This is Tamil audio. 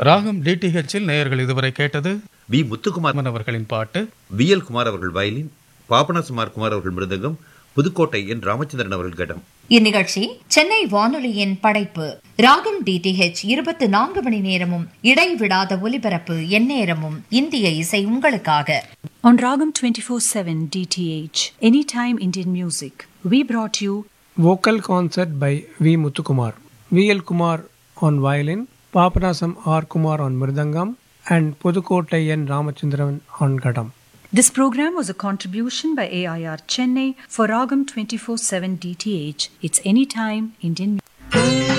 ராகம் டிடிஹெச்சில் நேயர்கள் இதுவரை கேட்டது வி முத்துக்குமார் மன் அவர்களின் பாட்டு வி எல் குமார் அவர்கள் வயலின் பாபநாசமார் குமார் அவர்கள் மிருதங்கம் புதுக்கோட்டை என் ராமச்சந்திரன் அவர்கள் கடம் இந்நிகழ்ச்சி சென்னை வானொலியின் படைப்பு ராகம் டிடிஹெச் இருபத்தி நான்கு மணி நேரமும் இடைவிடாத ஒலிபரப்பு எந்நேரமும் இந்திய இசை உங்களுக்காக On Ragam 24/7 DTH, Anytime Indian Music, we brought you Vocal concert by V. Muthukumar. V. L. Kumar on violin, Papanasam R. Kumar on mridangam, and Pudukottai N. Ramachandran on gadam. This program was a contribution by AIR Chennai for Ragam 24/7 DTH. It's Anytime Indian Music.